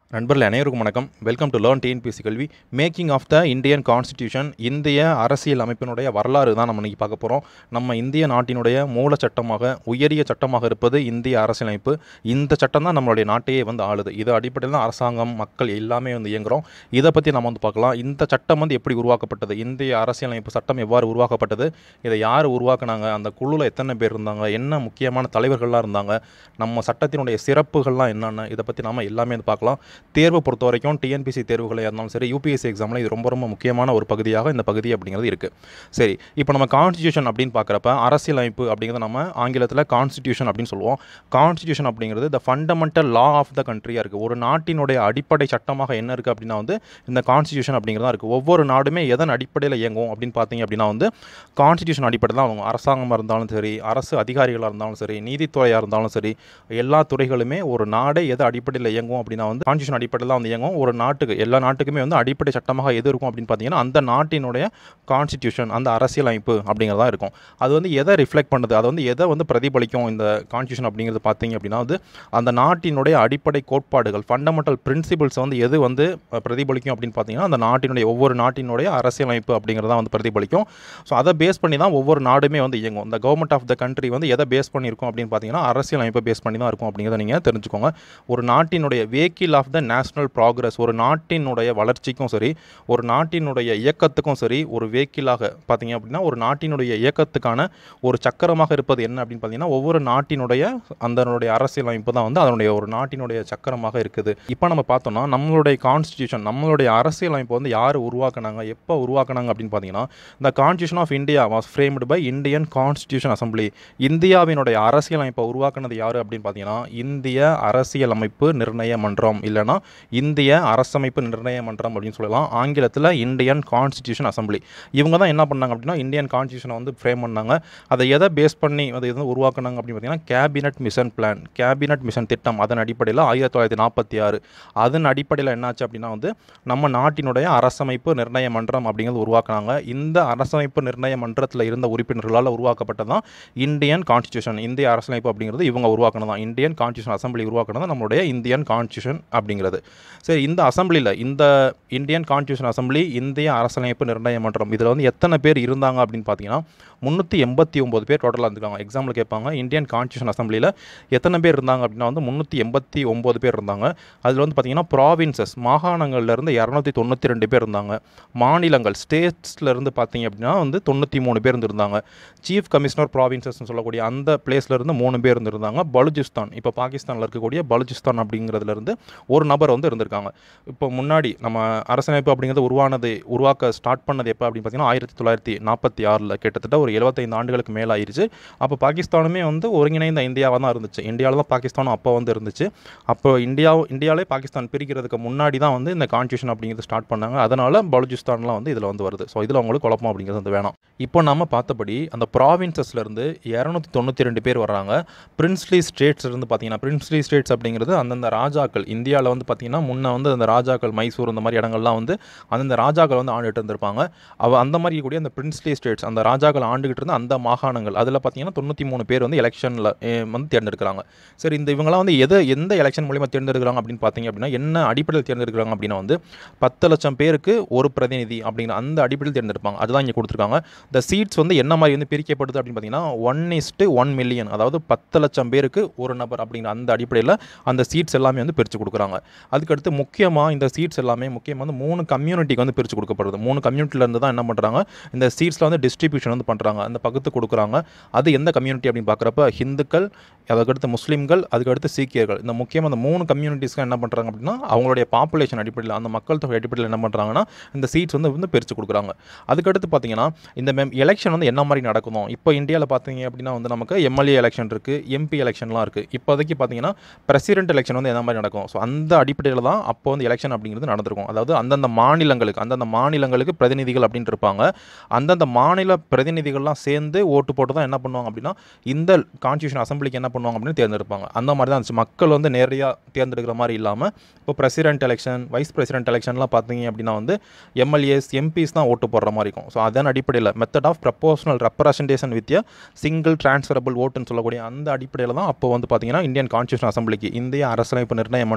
நண்பர்கள் அனைவருக்கும் வணக்கம் வெல்கம் டு லேர்ன் டிஎன்பிசி கல்வி making of the Indian constitution இந்திய அரசியல் அமைப்பினுடைய வரலாறு தான் நம்ம இன்னைக்கு பார்க்க போகிறோம் நம்ம இந்திய நாட்டினுடைய மூல சட்டமாக உயரிய சட்டமாக இருப்பது இந்திய அரசியலமைப்பு இந்த சட்டம் தான் நம்மளுடைய நாட்டையே வந்து ஆளுது இது அடிப்படையில் தான் அரசாங்கம் மக்கள் எல்லாமே வந்து இயங்குறோம் இதை பற்றி நம்ம வந்து பார்க்கலாம் இந்த சட்டம் வந்து எப்படி உருவாக்கப்பட்டது இந்திய அரசியலமைப்பு சட்டம் எவ்வாறு உருவாக்கப்பட்டது இதை யார் உருவாக்குனாங்க அந்த குழுவில் எத்தனை பேர் இருந்தாங்க என்ன முக்கியமான தலைவர்கள்லாம் இருந்தாங்க நம்ம சட்டத்தினுடைய சிறப்புகள்லாம் என்னென்ன இதை பற்றி நாம எல்லாமே வந்து பார்க்கலாம் தேர்வை பொறுத்த வரைக்கும் டிஎன்பிசி தேர்வுகளாக இருந்தாலும் சரி யூபிஎஸ்சி எக்ஸாமில் இது ரொம்ப ரொம்ப முக்கியமான ஒரு பகுதியாக இந்த பகுதி அப்படிங்கிறது இருக்குது சரி இப்போ நம்ம கான்ஸ்டியூஷன் அப்படின்னு பார்க்குறப்ப அரசியலமைப்பு அப்படிங்கிறத நம்ம ஆங்கிலத்தில் கான்ஸ்டியூஷன் அப்படின்னு சொல்லுவோம் கான்ஸ்டியூஷன் அப்படிங்கிறது த ஃபண்டமெண்டல் லா ஆஃப் த கண்ட்ரியாக இருக்குது ஒரு நாட்டினுடைய அடிப்படை சட்டமாக என்ன இருக்குது அப்படின்னா வந்து இந்த கான்ஸ்டியூஷன் அப்படிங்கிறதா இருக்குது ஒவ்வொரு நாடுமே எதன் அடிப்படையில் இயங்கும் அப்படின்னு பார்த்தீங்க அப்படின்னா வந்து கான்ஸ்டியூஷன் அடிப்படையில் தான் அவங்க அரசாங்கமாக இருந்தாலும் சரி அரசு அதிகாரிகளாக இருந்தாலும் சரி நீதித்துறையாக இருந்தாலும் சரி எல்லா துறைகளுமே ஒரு நாடே எது அடிப்படையில் இயங்கும் அப்படின்னா வந்து கான்ஸ்டியூஷன் அடிப்படையில் தான் வந்து இயங்கும் ஒரு நாட்டுக்கு எல்லா நாட்டுக்குமே வந்து அடிப்படை சட்டமாக எது இருக்கும் அப்படின்னு பார்த்தீங்கன்னா அந்த நாட்டினுடைய கான்ஸ்டியூஷன் அந்த அரசியலமைப்பு அப்படிங்கிறதா இருக்கும் அது வந்து எதை ரிஃப்ளெக்ட் பண்ணுது அது வந்து எதை வந்து பிரதிபலிக்கும் இந்த கான்ஸ்டியூஷன் அப்படிங்கிறது பார்த்தீங்க அப்படின்னா வந்து அந்த நாட்டினுடைய அடிப்படை கோட்பாடுகள் ஃபண்டமெண்டல் பிரின்சிபிள்ஸ் வந்து எது வந்து அஹ், பிரதிபலிக்கும் அப்படின்னு பார்த்தீங்கன்னா அந்த நாட்டினுடைய ஒவ்வொரு நாட்டினுடைய அரசியலமைப்பு அப்படிங்கிறதா வந்து பிரதிபலிக்கும் ஸோ அதை பேஸ் பண்ணி தான் ஒவ்வொரு நாடுமே வந்து இயங்கும் இந்த கவர்மெண்ட் ஆஃப் த கண்ட்ரி வந்து எதை பேஸ் பண்ணியிருக்கும் அப்படின்னு பார்த்தீங்கன்னா அரசியலமைப்பை பேஸ் பண்ணி தான் இருக்கும் அப்படிங்கிறத நீங்கள் தெரிஞ்சுக்கோங்க ஒரு நாட்டினுடைய vehicle of the national progress ஒரு நாட்டினுடைய வளர்ச்சிக்கும் சரி ஒரு நாட்டினுடைய இயக்கத்துக்கும் சரி ஒரு வேக்கிலாக பார்த்தீங்க அப்படின்னா ஒரு நாட்டினுடைய இயக்கத்துக்கான ஒரு சக்கரமாக இருப்பது என்ன அப்படின்னு பார்த்தீங்கன்னா ஒவ்வொரு நாட்டினுடைய அதனுடைய அரசியலமைப்பு தான் வந்து அதனுடைய ஒரு நாட்டினுடைய சக்கரமாக இருக்குது இப்போ நம்ம பார்த்தோம்னா நம்மளுடைய கான்ஸ்டியூஷன் நம்மளுடைய அரசியலமைப்பு வந்து யார் உருவாக்குனாங்க எப்போ உருவாக்குனாங்க அப்படின்னு பார்த்தீங்கன்னா இந்த constitution of India was framed by Indian constitution assembly இந்தியாவினுடைய அரசியலமைப்பை உருவாக்குனது யார் அப்படின்னு பார்த்தீங்கன்னா இந்திய அரசியலமைப்பு நிர்ணய மன்றம் இல்லைன்னா இந்திய அரசமைப்பு நிர்ணய மன்றம் அப்படின்னு சொல்லலாம் ஆங்கிலத்தில் இந்தியன் கான்ஸ்டியூஷன் அசம்பிளி இவங்க தான் என்ன பண்ணாங்க அப்படின்னா இந்தியன் கான்ஸ்டியூஷனை வந்து ஃப்ரேம் பண்ணாங்க அதை எதை பேஸ் பண்ணி அதை எது உருவாக்குனாங்க அப்படின்னு பார்த்தீங்கன்னா cabinet mission plan cabinet mission திட்டம் அதன் அடிப்படையில் ஆயிரத்தி தொள்ளாயிரத்தி நாற்பத்தி ஆறு அதன் அடிப்படையில் என்னாச்சு அப்படின்னா வந்து நம்ம நாட்டினுடைய அரசமைப்பு நிர்ணய மன்றம் அப்படிங்கிறது உருவாக்குனாங்க இந்த அரசமைப்பு நிர்ணய மன்றத்தில் இருந்த உறுப்பினர்களால் உருவாக்கப்பட்டதான் இந்தியன் கான்ஸ்டியூஷன் இந்திய அரசமைப்பு அப்படிங்கிறது இவங்க உருவாக்கினதான் இந்தியன் கான்ஸ்டியூஷன் அசம்பிளி உருவாக்கினது நம்மளுடைய இந்தியன் கான்ஸ்டியூஷன் அப்படிங்கிறது சரி இந்த அசம்பிளியில் இந்த இந்தியன் கான்ஸ்டியூஷன் அசம்பிளி இந்திய அரசியலமைப்பு நிர்ணய மன்றம் இதில் வந்து எத்தனை பேர் இருந்தாங்க அப்படின்னு பார்த்தீங்கன்னா முந்நூற்றி எண்பத்தி ஒம்பது பேர் டோட்டலாக இருந்திருக்காங்க எக்ஸாம்பிள் கேட்பாங்க இந்தியன் கான்ஸ்டியூஷன் அசம்பிளியில் எத்தனை பேர் இருந்தாங்க அப்படின்னா வந்து முந்நூற்றி எண்பத்தி ஒம்பது பேர் இருந்தாங்க அதில் வந்து பார்த்தீங்கன்னா ப்ராவின்சஸ் மாகாணங்கள்லேருந்து இரநூத்தி தொண்ணூற்றி ரெண்டு பேர் இருந்தாங்க மாநிலங்கள் ஸ்டேட்ஸ்லேருந்து பார்த்தீங்க அப்படின்னா வந்து தொண்ணூற்றி மூணு பேர் இருந்திருந்தாங்க சீஃப் கமிஷனர் ப்ராவின்சஸ்னு சொல்லக்கூடிய அந்த பிளேஸ்லேருந்து மூணு பேர் இருந்திருந்தாங்க பலுச்சிஸ்தான் இப்போ பாகிஸ்தானில் இருக்கக்கூடிய பலுச்சிஸ்தான் அப்படிங்கிறதுலேருந்து ஒரு நபர் வந்து இருந்திருக்காங்க இப்போ முன்னாடி நம்ம அரசமைப்பு அப்படிங்கிறது உருவானது உருவாக்க ஸ்டார்ட் பண்ணது எப்போ அப்படின்னு பார்த்தீங்கன்னா ஆயிரத்தி தொள்ளாயிரத்தி நாற்பத்தி ஆறில் கிட்டத்தட்ட ஒரு எழுபத்தைந்து ஆண்டுகளுக்கு மேலே ஆயிருச்சு அப்போ பாகிஸ்தானுமே வந்து ஒருங்கிணைந்த இந்தியாவாக தான் இருந்துச்சு இந்தியாவில் தான் பாகிஸ்தானும் அப்போ வந்து இருந்துச்சு அப்போ இந்தியா இந்தியாவிலே பாகிஸ்தான் பிரிக்கிறதுக்கு முன்னாடி தான் வந்து இந்த கான்ஸ்டியூஷன் அப்படிங்கிறது ஸ்டார்ட் பண்ணாங்க அதனால் பலுச்சிஸ்தான்லாம் வந்து இதில் வந்து வருது ஸோ இதில் உங்களுக்கு குழப்பம் அப்படிங்கிறது வந்து வேணாம் இப்போ நம்ம பார்த்தபடி அந்த ப்ராவின்சஸ்லேருந்து இரநூத்தி தொண்ணூற்றி ரெண்டு பேர் வர்றாங்க பிரின்ஸ்லி ஸ்டேட்ஸ் இருந்து பார்த்தீங்கன்னா பிரின்ஸ்லி ஸ்டேட்ஸ் அப்படிங்கிறது அந்தந்த ராஜாக்கள் இந்தியாவில் வந்து பார்த்தீங்கன்னா முன்ன வந்து அந்த ராஜாக்கள் மைசூர் இந்த மாதிரி இடங்கள்லாம் வந்து அந்தந்த ராஜாக்கள் வந்து ஆண்டுகிட்டு இருந்திருப்பாங்க அவ அந்த மாதிரி கூடிய அந்த பிரின்ஸ்லி ஸ்டேட்ஸ் அந்த ராஜாக்கள் ஆண்டுகிட்டு இருந்த அந்த மாகாணங்கள் அதில் பார்த்தீங்கன்னா தொண்ணூற்றி மூணு பேர் வந்து எலெக்ஷனில் வந்து தேர்ந்தெடுக்கிறாங்க சரி இந்த இவங்களாம் வந்து எது எந்த எலெக்ஷன் மூலியமாக தேர்ந்தெடுக்கிறாங்க அப்படின்னு பார்த்தீங்க அப்படின்னா என்ன அடிப்படையில் தேர்ந்தெடுக்கிறாங்க அப்படின்னா வந்து பத்து லட்சம் பேருக்கு ஒரு பிரதிநிதி அப்படிங்கிற அந்த அடிப்படையில் தேர்ந்தெடுப்பாங்க அதுதான் இங்கே கொடுத்துருக்காங்க இந்த சீட்ஸ் வந்து என்ன மாதிரி வந்து பிரிக்கப்படுது அப்படின்னு பார்த்தீங்கன்னா ஒன் இஸ்ட்டு ஒன் மில்லியன் அதாவது பத்து லட்சம் பேருக்கு ஒரு நபர் அப்படிங்கிற அந்த அடிப்படையில் அந்த சீட்ஸ் எல்லாமே வந்து பிரித்து கொடுக்குறாங்க அதுக்கடுத்து முக்கியமாக இந்த சீட்ஸ் எல்லாமே முக்கியமாக வந்து மூணு கம்யூனிட்டிக்கு வந்து பிரித்து கொடுக்கப்படுது மூணு கம்யூனிட்டிலேருந்து தான் என்ன பண்ணுறாங்க இந்த சீட்ஸில் வந்து டிஸ்ட்ரிபியூஷன் வந்து பண்ணுறாங்க அந்த பக்கத்து கொடுக்குறாங்க அது எந்த கம்யூனிட்டி அப்படின்னு பார்க்குறப்ப ஹிந்துக்கள் அதுக்கடுத்து முஸ்லீம்கள் அதுக்கடுத்து சீக்கியர்கள் இந்த முக்கியமாக அந்த மூணு கம்யூனிட்டிஸ்க்கு என்ன பண்ணுறாங்க அப்படின்னா அவங்களுடைய பாப்புலேஷன் அடிப்படையில் அந்த மக்கள் தொகை அடிப்படையில் என்ன பண்ணுறாங்கன்னா இந்த சீட்ஸ் வந்து வந்து பிரித்து கொடுக்குறாங்க அதுக்கடுத்து பார்த்தீங்கன்னா இந்த மெம் எலெக்ஷன் வந்து என்ன மாதிரி நடக்கணும் இப்போ இந்தியாவில் பார்த்தீங்க அப்படின்னா வந்து நமக்கு எம்எல்ஏ எலெக்ஷன் இருக்குது எம்பி எலெக்ஷன்லாம் இருக்குது இப்போதைக்கு பார்த்தீங்கன்னா பிரசிடென்ட் எலெக்ஷன் வந்து என்ன மாதிரி நடக்கும் ஸோ அந்த அடிப்படையில் தான் அப்போ வந்து எலெக்ஷன் அப்படிங்கிறது நடந்திருக்கும் அதாவது அந்தந்த மாநிலங்களுக்கு அந்தந்த மாநிலங்களுக்கு பிரதிநிதிகள் அப்படின்ட்டு இருப்பாங்க அந்தந்த மாநில பிரதிநிதிகள்லாம் சேர்ந்து ஓட்டு போட்டு தான் என்ன பண்ணுவாங்க அப்படின்னா இந்த கான்ஸ்டியூஷன் அசம்பிளிக்கு என்ன பண்ணுவாங்க அப்படின்னு தேர்ந்தெடுப்பாங்க அந்த மாதிரி தான் இருந்துச்சு மக்கள் வந்து நேரடியாக தேர்ந்தெடுக்கிற மாதிரி இல்லாமல் இப்போ பிரசிடென்ட் எலெக்ஷன் வைஸ் பிரசிடென்ட் எலெக்ஷன்லாம் பார்த்தீங்க அப்படின்னா வந்து எம்எல்ஏஸ் எம்பிஸ் தான் ஓட்டு போடுற மாதிரி இருக்கும் ஸோ அதன் அடிப்படையில் method of proportional representation with single transferable ஓட்டுன்னு சொல்லக்கூடிய அந்த அடிப்படையில் தான் அப்போ வந்து பார்த்தீங்கன்னா இந்தியன் கான்ஸ்டியூஷன் அசம்பிளிக்கு இந்திய அரசியலமைப்பு நிர்ணய மன்றத்துக்கு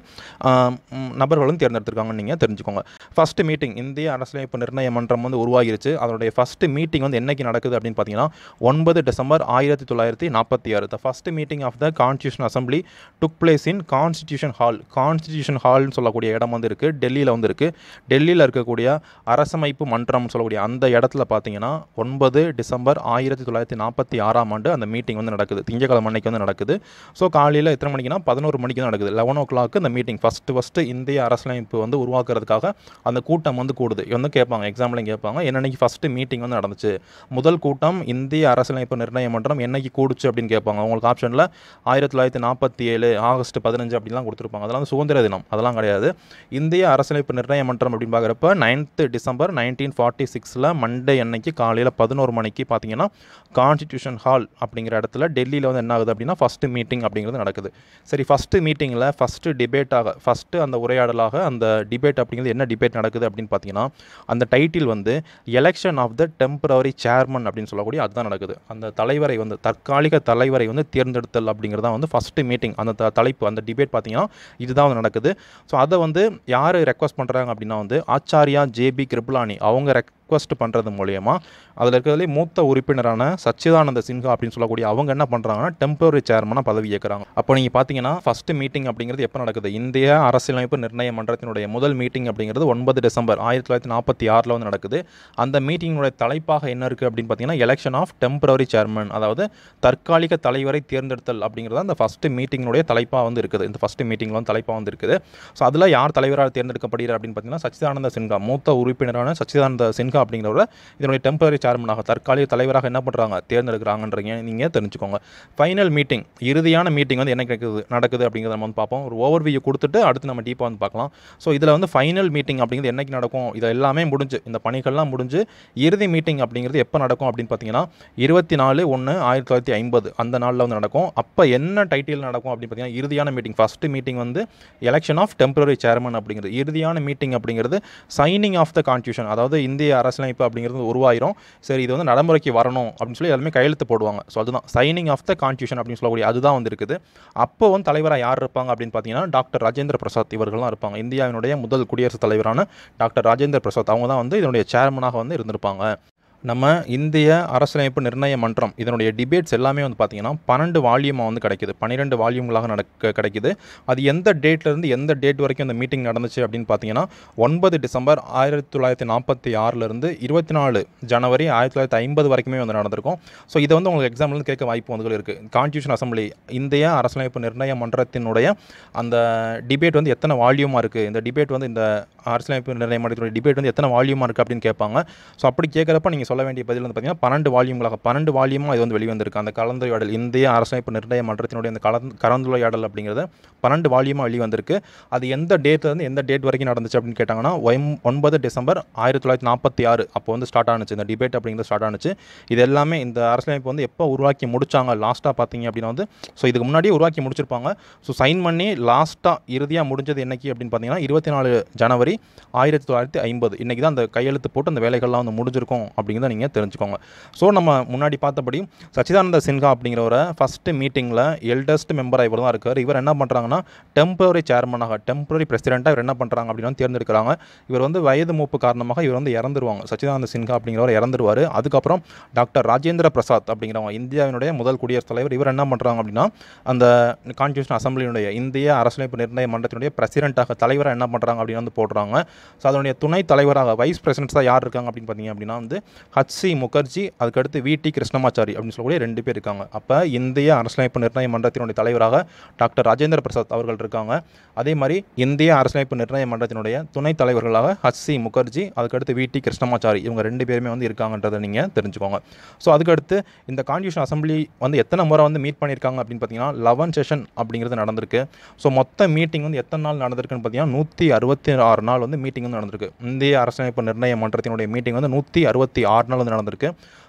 ஆம், ம், நபர்கள் வந்து தேர்ந்தெடுத்திருக்காங்கன்னு நீங்கள் தெரிஞ்சுக்கோங்க ஃபஸ்ட்டு மீட்டிங் இந்திய அரசியலமைப்பு நிர்ணய மன்றம் வந்து உருவாகிருச்சு அதனுடைய ஃபஸ்ட்டு மீட்டிங் வந்து என்னைக்கு நடக்குது அப்படின்னு பார்த்தீங்கன்னா ஒன்பது டிசம்பர் ஆயிரத்தி தொள்ளாயிரத்தி நாற்பத்தி ஆறு the first meeting of the constitution assembly took place in constitution hall constitution ஹால்னு சொல்லக்கூடிய இடம் வந்து இருக்குது டெல்லியில் வந்து இருக்குது டெல்லியில் இருக்கக்கூடிய அரசமைப்பு மன்றம்னு சொல்லக்கூடிய அந்த இடத்துல பார்த்தீங்கன்னா ஒன்பது டிசம்பர் ஆயிரத்தி தொள்ளாயிரத்தி நாற்பத்தி ஆறாம் ஆண்டு அந்த மீட்டிங் வந்து நடக்குது திங்கக்கிழமை அன்னைக்கு வந்து நடக்குது ஸோ காலையில் எத்தனை மணிக்குனா பதினோரு மணிக்கு தான் நடக்குது லெவன் ஓ கிளாக்கு இந்த மீட்டிங் ஃபஸ்ட்டு ஃபஸ்ட்டு இந்திய அரசியலமைப்பு வந்து உருவாக்குறதுக்காக அந்த கூட்டம் வந்து கூடுது இது வந்து கேட்பாங்க எக்ஸாம்லையும் கேட்பாங்க என்னன்னைக்கு ஃபஸ்ட்டு மீட்டிங் வந்து நடந்துச்சு முதல் கூட்டம் இந்திய அரசியலமைப்பு நிர்ணய மன்றம் என்னைக்கு கூடுச்சு அப்படின்னு கேட்பாங்க உங்களுக்கு ஆப்ஷனில் ஆயிரத்தி தொள்ளாயிரத்தி நாற்பத்தி ஏழு ஆகஸ்ட் பதினஞ்சு அப்படிலாம் கொடுத்துருப்பாங்க அதெல்லாம் வந்து சுதந்திர தினம் அதெல்லாம் கிடையாது இந்திய அரசியலமைப்பு நிர்ணய மன்றம் அப்படின்னு பார்க்குறப்ப நைன்த்து டிசம்பர் நைன்டீன் ஃபார்ட்டி சிக்ஸில் மண்டே அன்னைக்கு காலையில் பதினோரு மணிக்கு பார்த்தீங்கன்னா கான்ஸ்டிடியூஷன் ஹால் அப்படிங்கிற இடத்துல டெல்லியில் வந்து என்ன ஆகுது அப்படின்னா ஃபஸ்ட்டு மீட்டிங் அப்படிங்கிறது நடக்குது சரி ஃபஸ்ட்டு மீட்டிங்கில் ஃபஸ்ட்டு டிபேட்டாக ஃபஸ்ட்டு அந்த உரையாடலாக அந்த டிபேட் அப்படிங்கிறது என்ன டிபேட் நடக்குது அப்படின்னு பார்த்தீங்கன்னா அந்த டைட்டில் வந்து election of the temporary chairman அப்படின்னு சொல்லக்கூடிய அதுதான் நடக்குது அந்த தலைவரை வந்து தற்காலிக தலைவரை வந்து தேர்ந்தெடுத்தல் அப்படிங்கிறது தான் வந்து ஃபஸ்ட்டு மீட்டிங் அந்த த- தலைப்பு அந்த டிபேட் பார்த்தீங்கன்னா இதுதான் வந்து நடக்குது ஸோ அதை வந்து யார் ரெக்வஸ்ட் பண்ணுறாங்க அப்படின்னா வந்து ஆச்சாரியா ஜேபி கிருப்லானி அவங்க ரெக்வஸ்ட் பண்ணுறது மூலயமா அதில் இருக்கிறதுலே மூத்த உறுப்பினரான சச்சிதானந்த சின்ஹா அப்படின்னு சொல்லக்கூடிய அவங்க என்ன பண்ணுறாங்கன்னா டெம்பரரி சேர்மனாக பதவி ஏற்கிறாங்க அப்போ நீங்கள் பார்த்தீங்கன்னா ஃபஸ்ட்டு மீட்டிங் அப்படிங்கிறது எப்போ நடக்குது இந்திய அரசியலமைப்பு நிர்ணய மன்றத்தினுடைய முதல் மீட்டிங் அப்படிங்கிறது ஒன்பது டிசம்பர் ஆயிரத்தி தொள்ளாயிரத்தி நாற்பத்தி ஆறில் வந்து நடக்குது அந்த மீட்டிங்கினுடைய தலைப்பாக என்ன இருக்குது அப்படின்னு பார்த்தீங்கன்னா எலெக்ஷன் ஆஃப் டெம்பரரி சேர்மன் அதாவது தற்காலிக தலைவரை தேர்ந்தெடுத்தல் அப்படிங்கிறது அந்த ஃபஸ்ட்டு மீட்டிங்கினுடைய தலைப்பாக வந்து இருக்குது இந்த ஃபஸ்ட்டு மீட்டிங்கில் வந்து தலைப்பாக வந்து இருக்குது ஸோ அதில் யார் தலைவராக தேர்ந்தெடுக்கப்படுகிறார் அப்படின்னு பார்த்தீங்கன்னா சச்சிதானந்த சின்ஹா மூத்த உறுப்பினரான சச்சிதானந்த சின்ஹா அப்படிங்கிறவரை இதனுடைய டெம்பரரி சேர்மனாக தற்காலிக தலைவராக என்ன பண்ணுறாங்க தேர்ந்தெடுக்கிறாங்கன்றீங்க நீங்கள் தெரிஞ்சுக்கோங்க ஃபைனல் மீட்டிங் இறுதியான மீட்டிங் வந்து என்ன நடக்குது நடக்குது அப்படிங்கிறத நம்ம வந்து பார்ப்போம் ஒரு ஓவர் வியூ கொடுத்துட்டு அடுத்து நம்ம டீப்பாக வந்து பார்க்கலாம் ஸோ இதில் வந்து ஃபைனல் மீட்டிங் அப்படிங்கிறது என்னைக்கு நடக்கும் இது எல்லாமே முடிஞ்சு இந்த பணிகள்லாம் முடிஞ்சு இறுதி மீட்டிங் அப்படிங்கிறது எப்போ நடக்கும் அப்படின்னு பார்த்தீங்கன்னா இருபத்தி நாலு ஒன்று ஆயிரத்தி தொள்ளாயிரத்தி ஐம்பது அந்த நாளில் வந்து நடக்கும் அப்போ என்ன டைட்டில் நடக்கும் அப்படின்னு பார்த்தீங்கன்னா இறுதியான மீட்டிங் ஃபஸ்ட்டு மீட்டிங் வந்து எலெக்ஷன் ஆஃப் டெம்பரரி சேர்மன் அப்படிங்கிறது இறுதியான மீட்டிங் அப்படிங்கிறது சைனிங் ஆஃப் த கான்ஸ்டியூஷன் அதாவது இந்திய அரசியலமைப்பு அப்படிங்கிறது உருவாயிரும் சரி இது வந்து நடைமுறைக்கு வரணும் அப்படின்னு சொல்லி எல்லாமே கையெழுத்து போடுவாங்க ஸோ அதுதான் சைனிங் ஆஃப் த கான்ஸ்டியூஷன் அப்படின்னு சொல்லக்கூடிய அதுதான் வந்து இருக்குது அப்போ வந்து தலைவராக யார் இருப்பாங்க அப்படின்னு பார்த்தீங்கன்னா டாக்டர் ராஜேந்திர பிரசாத் இவர்கள்லாம் இருப்பாங்க இந்தியாவினுடைய முதல் குடியரசுத் தலைவரான டாக்டர் ராஜேந்திர பிரசாத் அவங்க தான் வந்து இதனுடைய சேர்மனாக வந்து இருந்திருப்பாங்க நம்ம இந்திய அரசியலமைப்பு நிர்ணய மன்றம் இதனுடைய டிபேட்ஸ் எல்லாமே வந்து பார்த்தீங்கன்னா பன்னெண்டு வால்யூமாக வந்து கிடைக்குது பன்னிரெண்டு வால்யூம்களாக நடக்க கிடைக்குது அது எந்த டேட்லேருந்து எந்த டேட் வரைக்கும் அந்த மீட்டிங் நடந்துச்சு அப்படின்னு பார்த்தீங்கன்னா ஒன்பது டிசம்பர் ஆயிரத்தி தொள்ளாயிரத்தி நாற்பத்தி ஆறிலிருந்து இருபத்தி நாலு ஜனவரி ஆயிரத்தி தொள்ளாயிரத்தி ஐம்பது வரைக்குமே வந்து நடந்திருக்கும் ஸோ இதை வந்து உங்களுக்கு எக்ஸாம்பிள் வந்து கேட்க வாய்ப்பு வந்து இருக்குது கான்ஸ்டியூஷன் அசம்பிளி இந்திய அரசியலமைப்பு நிர்ணய மன்றத்தினுடைய அந்த டிபேட் வந்து எத்தனை வால்யூமாக இருக்குது இந்த டிபேட் வந்து இந்த அரசியலமைப்பு நிர்ணய மன்றத்தினுடைய டிபேட் வந்து எத்தனை வால்யூமாக இருக்குது அப்படின்னு கேட்பாங்க ஸோ அப்படி கேட்குறப்ப நீங்கள் சொல்ல வேண்டிய பதில் வந்து பார்த்தீங்கன்னா பன்னெண்டு வால்யூம்களாக பன்னெண்டு வால்யூமாக இது வந்து வெளிவந்திருக்கு அந்த கலந்துரையாடல் இந்திய அரசியலமைப்பு நிர்ணய மன்றத்தினுடைய அந்த கலந்து கலந்துரையாடல் அப்படிங்கிறது பன்னெண்டு வால்யூமாக வெளிவந்திருக்கு அது எந்த டேட்லேருந்து எந்த டேட் வரைக்கும் நடந்துச்சு அப்படின்னு கேட்டாங்கன்னா ஒயம்- ஒன்பது டிசம்பர் ஆயிரத்தி தொள்ளாயிரத்தி நாற்பத்தி ஆறு அப்போ வந்து ஸ்டார்ட் ஆனுச்சு இந்த டிபேட் அப்படிங்கிறது ஸ்டார்ட் ஆனுச்சு இது எல்லாமே இந்த அரசியலமைப்பு வந்து எப்போ உருவாக்கி முடிச்சாங்க லாஸ்ட்டாக பார்த்தீங்க அப்படின்னா வந்து ஸோ இதுக்கு முன்னாடியே உருவாக்கி முடிச்சிருப்பாங்க ஸோ சைன் பண்ணி லாஸ்ட்டாக இறுதியாக முடிஞ்சது என்னைக்கு அப்படின்னு பார்த்தீங்கன்னா இருபத்தி நாலு ஜனவரி ஆயிரத்தி தொள்ளாயிரத்தி ஐம்பது இன்றைக்கி தான் அந்த கையெழுத்து போட்டு அந்த வேலைகள்லாம் வந்து முடிஞ்சிருக்கும் அப்படிங்கிறத நீங்கள் தெரிஞ்சுக்கோங்க ஸோ நம்ம முன்னாடி பார்த்தபடி சச்சிதானந்த சின்ஹா அப்படிங்கிறவரை ஃபஸ்ட்டு மீட்டிங்கில் எல்டஸ்ட் மெம்பராக இவர் தான் இருக்கார் இவர் என்ன பண்ணுறாங்கன்னா டெம்பரரி சேர்மனாக டெம்பரரி பிரசிடெண்ட்டாக இவர் என்ன பண்ணுறாங்க அப்படின்னு தேர்ந்தெடுக்கிறாங்க இவர் வந்து வயது மூப்பு காரணமாக இவர் வந்து இறந்துருவாங்க சச்சிதானந்த சின்ஹா அப்படிங்கிறவர் இறந்துருவார் அதுக்கப்புறம் டாக்டர் ராஜேந்திர பிரசாத் அப்படிங்கிறவங்க இந்தியாவினுடைய முதல் குடியரசுத் தலைவர் இவர் என்ன பண்ணுறாங்க அப்படின்னா அந்த கான்ஸ்டியூஷன் அசம்பிளியினுடைய இந்திய அரசியலமைப்பு நிர்ணய மன்றத்தினுடைய பிரசிடெண்ட்டாக தலைவராக என்ன பண்ணுறாங்க அப்படின்னு வந்து போடுறாங்க ஸோ அதனுடைய துணைத் தலைவராக வைஸ் பிரசிடென்ட்ஸாக யார் இருக்காங்க அப்படின்னு பார்த்தீங்க அப்படின்னா வந்து ஹச்சி முகர்ஜி அதுக்கடுத்து வி டி கிருஷ்ணமாச்சாரி அப்படின்னு சொல்லக்கூடிய ரெண்டு பேர் இருக்காங்க அப்போ இந்திய அரசியலமைப்பு நிர்ணய மன்றத்தினுடைய தலைவராக டாக்டர் ராஜேந்திர பிரசாத் அவர்கள் இருக்காங்க அதே மாதிரி இந்திய அரசியலமைப்பு நிர்ணய மன்றத்தினுடைய துணைத் தலைவர்களாக ஹச்சி முகர்ஜி அதுக்கடுத்து வி டி கிருஷ்ணமாச்சாரி இவங்க ரெண்டு பேருமே வந்து இருக்காங்கன்றதை நீங்கள் தெரிஞ்சுக்கோங்க ஸோ அதுக்கடுத்து இந்த கான்ஸ்டியூஷன் அசம்பிளி வந்து எத்தனை முறை வந்து மீட் பண்ணியிருக்காங்க அப்படின்னு பார்த்தீங்கன்னா லெவன் செஷன் அப்படிங்கிறது நடந்திருக்கு ஸோ மொத்த மீட்டிங் வந்து எத்தனை நாள் நடந்திருக்குன்னு பார்த்தீங்கன்னா நூற்றி அறுபத்தி ஆறு நாள் வந்து மீட்டிங் வந்து நடந்திருக்கு இந்திய அரசியலமைப்பு நிர்ணய மன்றத்தினுடைய மீட்டிங் வந்து நூற்றி அறுபத்தி ஆறு நாள் வந்து நடந்திருக்கு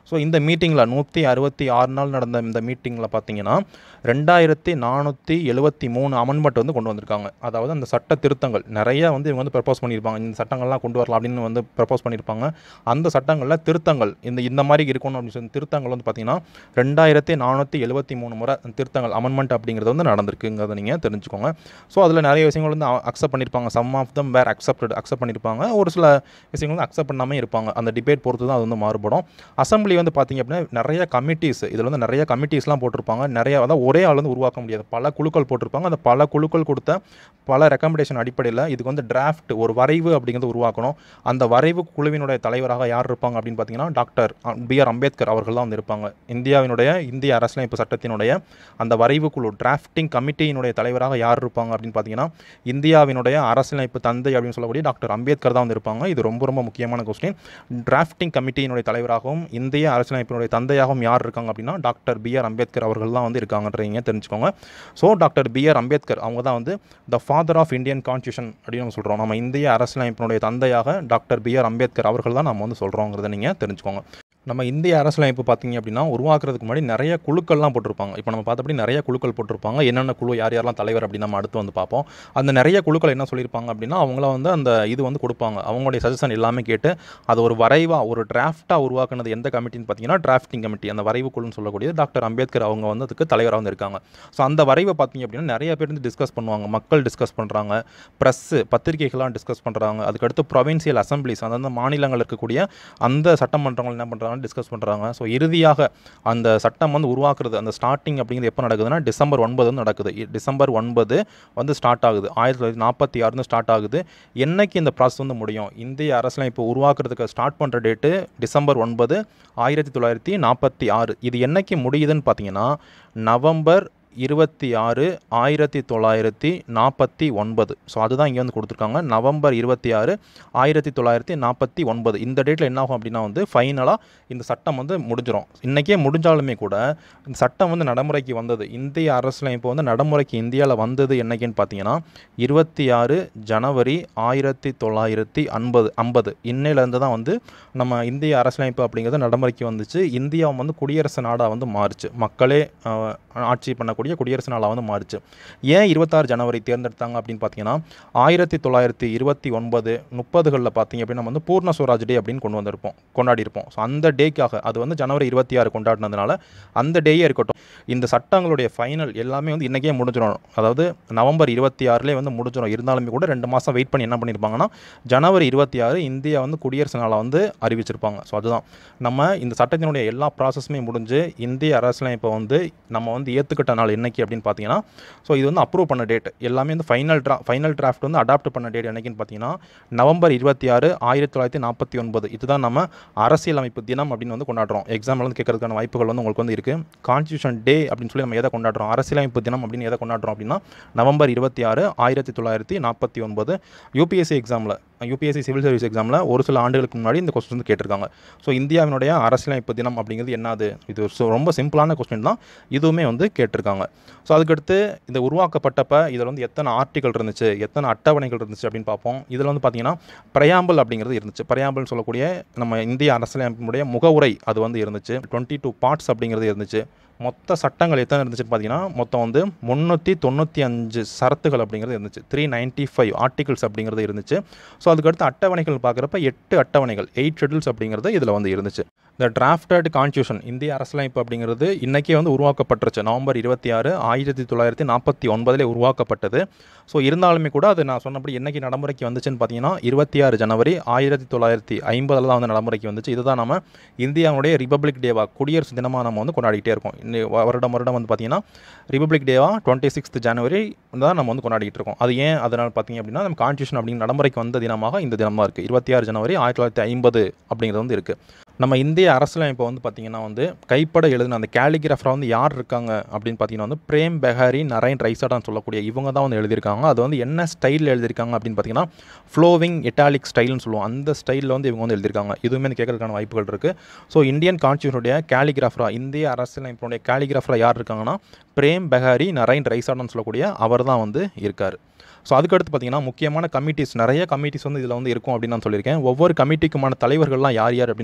ஸோ இந்த மீட்டிங்கில் நூற்றி அறுபத்தி ஆறு நாள் நடந்த இந்த மீட்டிங்கில் பார்த்தீங்கன்னா ரெண்டாயிரத்தி நானூற்றி எழுபத்தி மூணு அமெண்ட்மெண்ட் வந்து கொண்டு வந்திருக்காங்க அதாவது அந்த சட்ட திருத்தங்கள் நிறைய வந்து இவங்க வந்து ப்ரப்போஸ் பண்ணியிருப்பாங்க இந்த சட்டங்கள்லாம் கொண்டு வரலாம் அப்படின்னு வந்து ப்ரப்போஸ் பண்ணியிருப்பாங்க அந்த சட்டங்களில் திருத்தங்கள் இந்த இந்த மாதிரி இருக்கணும் அப்படின்னு சொல்லி திருத்தங்கள் வந்து பார்த்தீங்கன்னா ரெண்டாயிரத்தி நானூற்றி எழுபத்தி மூணு முறை திருத்தங்கள் அமெண்ட்மெண்ட் அப்படிங்கிறது வந்து நடந்திருக்குங்கிறத நீங்கள் தெரிஞ்சுக்கோங்க ஸோ அதில் நிறைய விஷயங்கள் வந்து அக்செப்ட் பண்ணியிருப்பாங்க some of them were accepted accept பண்ணியிருப்பாங்க ஒரு சில விஷயங்கள் வந்து அக்செப்ட் பண்ணாமல் இருப்பாங்க அந்த டிபேட் பொறுத்து தான் அது வந்து மாறுபடும் அசம்பிளி வந்து பார்த்தீங்க அப்படின்னா நிறைய கமிட்டிஸ் இதில் வந்து நிறைய கமிட்டிஸ்லாம் போட்டிருப்பாங்க நிறைய அதான் ஒரே ஆள் வந்து உருவாக்க முடியாது பல குழுக்கள் போட்டிருப்பாங்க அந்த பல குழுக்கள் கொடுத்த பல ரெக்கமெண்டேஷன் அடிப்படையில் இதுக்கு வந்து டிராஃப்ட் ஒரு வரைவு அப்படிங்கிறது உருவாக்கணும் அந்த வரைவு குழுவினுடைய தலைவராக யார் இருப்பாங்க அப்படின்னு பார்த்தீங்கன்னா டாக்டர் பி ஆர் அம்பேத்கர் அவர்கள் தான் வந்து இருப்பாங்க இந்தியாவினுடைய இந்திய அரசியலமைப்பு சட்டத்தினுடைய அந்த வரைவு குழு டிராஃப்டிங் கமிட்டியினுடைய தலைவராக யார் இருப்பாங்க அப்படின்னு பார்த்தீங்கன்னா இந்தியாவினுடைய அரசியலமைப்பு தந்தை அப்படின்னு சொல்லக்கூடிய டாக்டர் அம்பேத்கர் தான் வந்து இருப்பாங்க இது ரொம்ப ரொம்ப முக்கியமான கொஸ்டின் டிராஃப்டிங் கமிட்டியினுடைய தலைவராகவும் இந்திய அரசியலமைப்பினுடைய தந்தையாகவும் யார் இருக்காங்க அப்படின்னா டாக்டர் பி ஆர் அம்பேத்கர் அவர்கள் தான் வந்து இருக்காங்கன்றீங்க தெரிஞ்சுக்கோங்க so doctor B R Ambedkar அவங்க தான் வந்து the father of Indian constitution அப்படின்னு நம்ம சொல்கிறோம் நம்ம இந்திய அரசியலமைப்பினுடைய தந்தையாக டாக்டர் பி ஆர் அம்பேத்கர் அவர்கள் தான் நம்ம வந்து சொல்கிறோங்கிறத நீங்கள் தெரிஞ்சுக்கோங்க நம்ம இந்திய அரசியலமைப்பு பார்த்தீங்க அப்படின்னா உருவாக்குறதுக்கு முன்னாடி நிறைய குழுக்கள்லாம் போட்டிருப்பாங்க இப்போ நம்ம பார்த்தபடி நிறைய குழுக்கள் போட்டிருப்பாங்க என்னென்ன குழு யார் யாரெல்லாம் தலைவர் அப்படின்னு நம்ம அடுத்து வந்து பார்ப்போம் அந்த நிறைய குழுக்கள் என்ன சொல்லியிருப்பாங்க அப்படின்னா அவங்கள வந்து அந்த இது வந்து கொடுப்பாங்க அவங்களுடைய சஜஷன் எல்லாமே கேட்டு அது ஒரு வரைவாக ஒரு டிராஃப்டாக உருவாக்குனது எந்த கமிட்டின்னு பார்த்தீங்கன்னா டிராஃப்டிங் கமிட்டி அந்த வரைவு குழுன்னு சொல்லக்கூடியது டாக்டர் அம்பேத்கர் அவங்க வந்து அதுக்கு தலைவராக வந்து இருக்காங்க ஸோ அந்த வரைவை பார்த்தீங்க அப்படின்னா நிறைய பேர் வந்து டிஸ்கஸ் பண்ணுவாங்க மக்கள் டிஸ்கஸ் பண்ணுறாங்க ப்ரெஸ்ஸு பத்திரிகைகள்லாம் டிஸ்கஸ் பண்ணுறாங்க அதுக்கடுத்து ப்ரொவின்சியல் அசம்பிளிஸ் அந்தந்த மாநிலங்கள் இருக்கக்கூடிய அந்த சட்டமன்றங்கள் என்ன பண்ணுறாங்க டிஸ்கஸ் பண்ணுறாங்க ஸோ இறுதியாக அந்த சட்டம் வந்து உருவாக்குறது அந்த ஸ்டார்டிங் அப்படிங்கிறது எப்போ நடக்குதுன்னா டிசம்பர் ஒன்பது வந்து நடக்குது இ- டிசம்பர் ஒன்பது வந்து ஸ்டார்ட் ஆகுது ஆயிரத்தி தொள்ளாயிரத்தி நாற்பத்தி ஆறுன்னு ஸ்டார்ட் ஆகுது என்னைக்கு இந்த ப்ராசஸ் வந்து முடியும் இந்திய அரசியலமைப்பு உருவாக்குறதுக்கு ஸ்டார்ட் பண்ணுற டேட்டு டிசம்பர் ஒன்பது ஆயிரத்தி தொள்ளாயிரத்தி நாற்பத்தி ஆறு இது என்னைக்கு முடியுதுன்னு பார்த்தீங்கன்னா நவம்பர் இருபத்தி ஆறு ஆயிரத்தி தொள்ளாயிரத்தி நாற்பத்தி ஒன்பது ஸோ அதுதான் இங்கே வந்து கொடுத்துருக்காங்க நவம்பர் இருபத்தி ஆறு ஆயிரத்தி தொள்ளாயிரத்தி நாற்பத்தி ஒன்பது இந்த டேட்டில் என்ன ஆகும் அப்படின்னா வந்து ஃபைனலாக இந்த சட்டம் வந்து முடிஞ்சிடும் இன்றைக்கே முடிஞ்சாலுமே கூட இந்த சட்டம் வந்து நடைமுறைக்கு வந்தது இந்திய அரசியலமைப்பு வந்து நடைமுறைக்கு இந்தியாவில் வந்தது என்னைக்குன்னு பார்த்தீங்கன்னா இருபத்தி ஆறு ஜனவரி ஆயிரத்தி தொள்ளாயிரத்தி ஐம்பது ஐம்பது இன்னையிலேருந்து தான் வந்து நம்ம இந்திய அரசியலமைப்பு அப்படிங்கிறது நடைமுறைக்கு வந்துச்சு இந்தியா வந்து குடியரசு நாடாக வந்து மாறுச்சு மக்களே ஆஹ், ஆட்சி பண்ணக்கூடிய குடியரசு நாளாக வந்து மாறுச்சு ஏன் இருபத்தாறு ஜனவரி தேர்ந்தெடுத்தாங்க அப்படின்னு பார்த்தீங்கன்னா ஆயிரத்தி தொள்ளாயிரத்தி இருபத்தி ஒன்பது முப்பதுகளில் பார்த்தீங்க அப்படின்னா நம்ம வந்து பூர்ண ஸ்வராஜ் டே அப்படின்னு கொண்டு வந்திருப்போம் கொண்டாடி இருப்போம் ஸோ அந்த டேக்காக அது வந்து ஜனவரி இருபத்தி ஆறு கொண்டாடினதுனால அந்த டேயே இருக்கட்டும் இந்த சட்டங்களுடைய ஃபைனல் எல்லாமே வந்து இன்றைக்கே முடிஞ்சிடும் அதாவது நவம்பர் இருபத்தி ஆறுலேயே வந்து முடிஞ்சிடும் இருந்தாலுமே கூட ரெண்டு மாதம் வெயிட் பண்ணி என்ன பண்ணியிருப்பாங்கன்னா ஜனவரி இருபத்தி ஆறு இந்தியா வந்து குடியரசு நாளை வந்து அறிவிச்சிருப்பாங்க ஸோ அதுதான் நம்ம இந்த சட்டத்தினுடைய எல்லா ப்ராசஸுமே முடிஞ்சு இந்திய அரசியலமைப்பை வந்து நம்ம வந்து ஏற்றுக்கிட்ட நாள் என்னைக்கு அப்படின்னு பார்த்தீங்கன்னா ஸோ இது வந்து அப்ரூவ் பண்ண டேட் எல்லாமே வந்து ஃபைனல் ட்ரா ஃபைனல் டிராஃப்ட் வந்து அடாப்ட் பண்ண டேட் என்னைக்குன்னு பார்த்தீங்கன்னா நவம்பர் இருபத்தி ஆறு ஆயிரத்தி தொள்ளாயிரத்தி நாற்பத்தி ஒன்பது இதுதான் நம்ம அரசியலமைப்பு தினம் அப்படின்னு வந்து கொண்டாடுறோம் எக்ஸாம்பிள் வந்து கேட்கறதுக்கான வாய்ப்புகள் வந்து உங்களுக்கு வந்து இருக்குது கான்ஸ்டியூஷன் டே அப்படின்னு சொல்லி நம்ம எதை கொண்டாடுறோம் அரசியலமைப்பு தினம் அப்படின்னு எதை கொண்டாடுறோம் அப்படின்னா நவம்பர் இருபத்தி ஆறு ஆயிரத்தி தொள்ளாயிரத்தி நாற்பத்தி ஒன்பது யூபிஎஸ்சி எக்ஸாமில் யூபிஎஸ்சி சிவில் சர்வீஸ் எக்ஸாமில் ஒரு சில ஆண்டுகளுக்கு முன்னாடி இந்த கொஸ்டின் வந்து கேட்டிருக்காங்க ஸோ இந்தியாவினுடைய அரசியலமைப்பு தினம் அப்படிங்கிறது என்னது இது ஒரு so ரொம்ப சிம்பிளான கொஸ்டின் தான் இதுவுமே வந்து கேட்டிருக்காங்க ஸோ அதுக்கடுத்து இந்த உருவாக்கப்பட்டப்ப இதில் வந்து எத்தனை ஆர்டிகல் இருந்துச்சு எத்தனை அட்டவணைகள் இருந்துச்சு அப்படின்னு பார்ப்போம் இதில் வந்து பார்த்தீங்கன்னா பிரயாம்பிள் அப்படிங்கிறது இருந்துச்சு பிரயாம்பிள் சொல்லக்கூடிய நம்ம இந்திய அரசியலமைப்பினுடைய முகவுரை அது வந்து இருந்துச்சு டுவெண்ட்டி டூ பார்ட்ஸ் அப்படிங்கிறது இருந்துச்சு மொத்த சட்டங்கள் எத்தனை இருந்துச்சுன்னு பார்த்தீங்கன்னா மொத்தம் வந்து முந்நூற்றி தொண்ணூற்றி அஞ்சு சரத்துகள் அப்படிங்கிறது இருந்துச்சு த்ரீ நைன்ட்டி ஃபைவ் ஆர்டிகல்ஸ் அப்படிங்கிறது இருந்துச்சு ஸோ அதுக்கடுத்து அட்டவணைகள் பார்க்குறப்ப எட்டு அட்டவணைகள் எயிட் ஷெட்யூல்ஸ் அப்படிங்கிறது இதில் வந்து இருந்துச்சு இந்த டிராஃப்டட் கான்ஸ்டியூஷன் இந்திய அரசியலமைப்பு அப்படிங்கிறது இன்றைக்கே வந்து உருவாக்கப்பட்டுருச்சு நவம்பர் இருபத்தி ஆறு ஆயிரத்தி தொள்ளாயிரத்தி நாற்பத்தி ஒன்பதிலே உருவாக்கப்பட்டது ஸோ இருந்தாலுமே கூட அது நான் சொன்னபடி என்னைக்கு நடைமுறைக்கு வந்துச்சுன்னு பார்த்தீங்கன்னா இருபத்தி ஆறு ஜனவரி ஆயிரத்தி தொள்ளாயிரத்தி ஐம்பதில் தான் வந்து நடைமுறைக்கு வந்துச்சு இதுதான் நம்ம இந்தியாவுடைய ரிபப்ளிக் டேவா குடியரசு தினமாக நம்ம வந்து கொண்டாடிட்டே இருக்கோம் இந்த வருடம் வருடம் வந்து பார்த்தீங்கன்னா ரிபப்ளிக் டேவா டுவெண்ட்டி சிக்ஸ்த் ஜனவரி தான் நம்ம வந்து கொண்டாடிட்டு இருக்கோம் அது ஏன் அதனால் பார்த்தீங்க அப்படின்னா நம்ம கான்ஸ்டியூஷன் அப்படிங்கிற நடைமுறைக்கு வந்த தினமாக இந்த தினமாக இருக்குது இருபத்தி ஆறு ஜனவரி ஆயிரத்தி தொள்ளாயிரத்தி ஐம்பது அப்படிங்கிறது வந்து இருக்குது நம்ம இந்திய அரசியலமைப்பை வந்து பார்த்திங்கன்னா வந்து கைப்பட எழுதின அந்த கேலிகிராஃபராக வந்து யார் இருக்காங்க அப்படின்னு பார்த்தீங்கன்னா வந்து பிரேம் பெஹாரி நரைன் ரைசாடான்னு சொல்லக்கூடிய இவங்க தான் வந்து எழுதியிருக்காங்க அது வந்து என்ன ஸ்டைலில் எழுதியிருக்காங்க அப்படின்னு பார்த்தீங்கன்னா ஃப்ளோவிங் இட்டாலிக் ஸ்டைல்னு சொல்லுவோம் அந்த ஸ்டைலில் வந்து இவங்க வந்து எழுதியிருக்காங்க இதுவுமே வந்து கேட்கறதுக்கான வாய்ப்புகள் இருக்குது ஸோ இந்தியன் கான்ஸ்டியூஷனுடைய கேலிகிராஃபராக இந்திய அரசியலமைப்பினுடைய கேலிகிராஃபராக யார் இருக்காங்கன்னா பிரேம் பெஹாரி நரைன் ரைசாடான்னு சொல்லக்கூடிய அவர் தான் வந்து இருக்கார் ஸோ அதுக்கடுத்து பார்த்தீங்கன்னா முக்கியமான கமிட்டிஸ் நிறைய கமிட்டிஸ் வந்து இதில் வந்து இருக்கும் அப்படின்னு நான் சொல்லியிருக்கேன் ஒவ்வொரு கமிட்டிக்குமான தலைவர்கள்லாம் யார் யார் அப்படின்னு கேட்பாங்க